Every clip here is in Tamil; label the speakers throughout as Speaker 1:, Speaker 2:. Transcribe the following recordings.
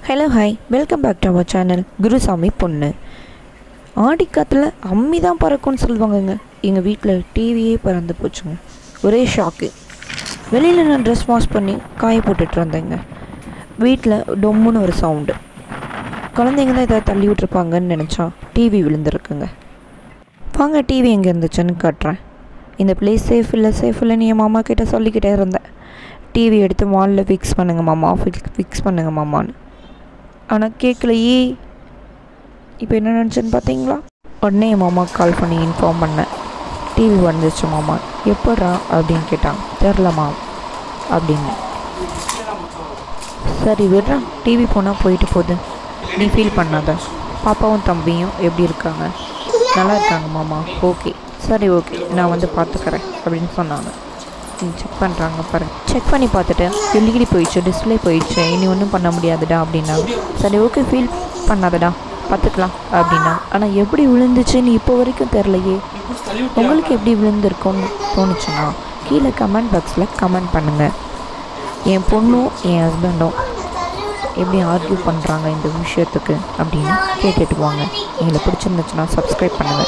Speaker 1: hello hi welcome back to our channel Gurusamy பொண்ணு ஆடிக்காத்தில் அம்மி தான் பறக்கும்னு சொல்லுவாங்கங்க எங்கள் வீட்டில் டிவியே பறந்து போச்சுங்க ஒரே ஷாக்கு வெளியில் நான் ட்ரெஸ் வாஷ் பண்ணி காய போட்டுட்டு இருந்தேங்க வீட்டில் டொம்முன்னு ஒரு சவுண்டு குழந்தைங்க தான் ஏதாவது தள்ளி விட்டுருப்பாங்கன்னு நினச்சா டிவி விழுந்திருக்குங்க வாங்க டிவி எங்கே இருந்துச்சுன்னு காட்டுறேன் இந்த பிளேஸ் சேஃப் இல்லை சேஃப் இல்லைன்னு என் மாமா கிட்ட சொல்லிக்கிட்டே இருந்தேன் டிவி எடுத்து வாலில் ஃபிக்ஸ் பண்ணுங்க மாமா ஃபிக்ஸ் ஃபிக்ஸ் பண்ணுங்க மாமான்னு ஆனால் கேட்கலையே இப்போ என்ன நினச்சேன்னு பார்த்தீங்களா உடனே என் மாமா கால் பண்ணி இன்ஃபார்ம் பண்ணேன் டிவி வந்துச்சு மாமா எப்பட்றா அப்படின்னு கேட்டான் தெரிலமா அப்படின்னு சரி விடுறா டிவி போனால் போயிட்டு போகுது நீ ஃபீல் பண்ணாத பாப்பாவும் தம்பியும் எப்படி இருக்காங்க நல்லா இருக்காங்க மாமா ஓகே சரி ஓகே நான் வந்து பார்த்துக்கறேன் அப்படின்னு சொன்னாங்க செக் பண்ணுறாங்க பாருங்க செக் பண்ணி பார்த்துட்டு எல்இடி போயிடுச்சு டிஸ்பிளே போயிடுச்சு இனி ஒன்றும் பண்ண முடியாதுடா அப்படின்னாங்க சரி ஓகே ஃபீல் பண்ணாதடா பார்த்துக்கலாம் அப்படின்னா ஆனால் எப்படி விழுந்துச்சுன்னு இப்போ வரைக்கும் தெரிலையே உங்களுக்கு எப்படி விழுந்திருக்கும்னு தோணுச்சுன்னா கீழே கமெண்ட் பாக்ஸில் கமெண்ட் பண்ணுங்கள் என் பொண்ணும் என் ஹஸ்பண்டும் எப்படி ஆர்கியூ பண்ணுறாங்க இந்த விஷயத்துக்கு அப்படின்னு கேட்டுட்டு வாங்க எங்களை பிடிச்சிருந்துச்சுன்னா சப்ஸ்கிரைப் பண்ணுங்கள்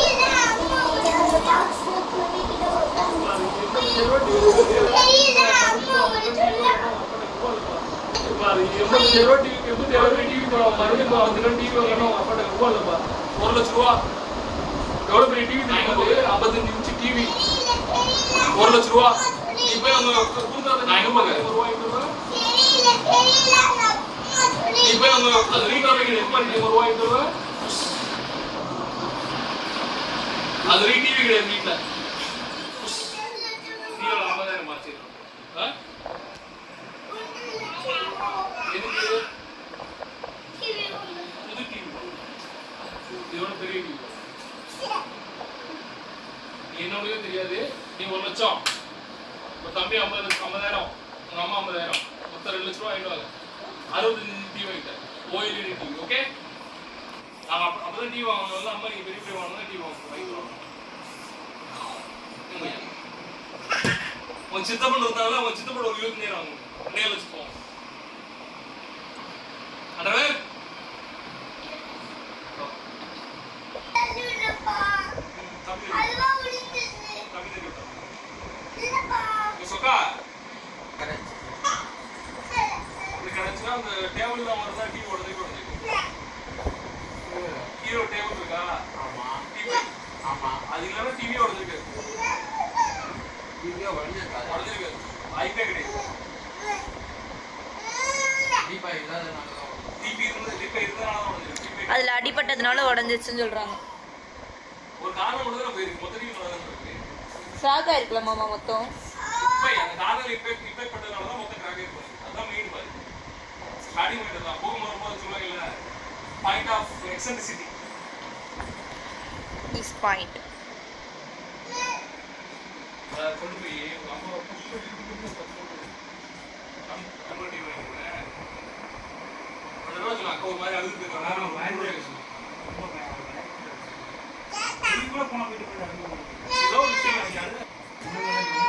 Speaker 2: எண்பத்தஞ்சு ரூபா டிவி எண்பத்தி ஏழு ரூபாய் டிவி மறுபடியும் வந்துடும் டிவி வாங்கணும் உங்க அப்பாட்ட ரூபா இல்லைப்பா ஒரு லட்ச ரூபா எவ்வளோ பெரிய டிவி தெரியுமா ஐம்பத்தஞ்சு இன்ச்சு டிவி ஒரு லட்ச ரூபா நீ போய் அவங்க கொடுத்தாத நான் எங்க போங்க ஒரு ரூபாய் ரூபா நீ போய் அவங்க அது ரீகால் எங்க பண்ணி ஒரு ரூபாய் ரூபா அது ரீ டிவி கிடையாது வீட்டில் நீ எவ்வளோ ஐம்பதாயிரம் மாச்சு ஆ எதுக்கு புது டிவி இதோட பெரிய டிவி நீ என்னோடய தெரியாது நீ ஒரு லட்சம் உங்க தம்பி ஐம்பது ஐம்பதாயிரம் உங்க அம்மா ஐம்பதாயிரம் மொத்தம் ரெண்டு லட்ச ரூபா ஆயிடுவாங்க அறுபத்தஞ்சு டிவி வாங்கிட்டேன் ஓஎல்இடி டிவி ஓகே நாங்க அப்ப அப்பதான் டிவி வாங்கணும் அம்மா நீங்க பெரிய பெரிய வாங்கணும் டிவி வாங்க வாங்கிக்கிறோம் உன் சித்தப்பன் இருந்தாலும் உன் சித்தப்பன் ஒரு இருபத்தி நேரம் வாங்கணும் ரெண்டே வச்சுப்போம் அடவே தம்பி தம்பி தெரியும் சொக்கா இது கிடைச்சுன்னா அந்த டேபிள்ல வரதா டீ ஓடுறதே கூட கீழே டேபிள் இருக்கா டிவி அது இல்லாம டிவி உடஞ்சிருக்கு உடஞ்சிருக்கு ஐபே கிடையாது டிவி இருந்து டிவி இருந்தனால உடஞ்சிருக்கு டிவி
Speaker 3: அதில் அடிபட்டதுனால உடஞ்சிச்சுன்னு சொல்கிறாங்க
Speaker 2: ஒரு காரணம் மட்டும் தான் போயிருக்கு மொத்த டிவி நல்லா இருக்கு
Speaker 3: ஷாக் ஆயிருக்கல மாமா மொத்தம்
Speaker 2: இப்போ அந்த காரணம் இப்போ இப்போ பட்டதுனால தான் மொத்தம் கிராக் இருக்கும் அதான் மெயின் பாரு ஸ்டார்டிங் பாயிண்ட் தான் பூகம் வரும்போது சொல்லுவாங்க இல்ல point of eccentricity
Speaker 3: is point
Speaker 2: கொண்டு போய் உங்க அம்மா கன்வெர்ட் வாங்கிக்கிறேன் அந்த ரோஜ் அக்கா ஒரு மாதிரி அழுது ஏதோ ஒரு விஷயம் எனக்கு அழுது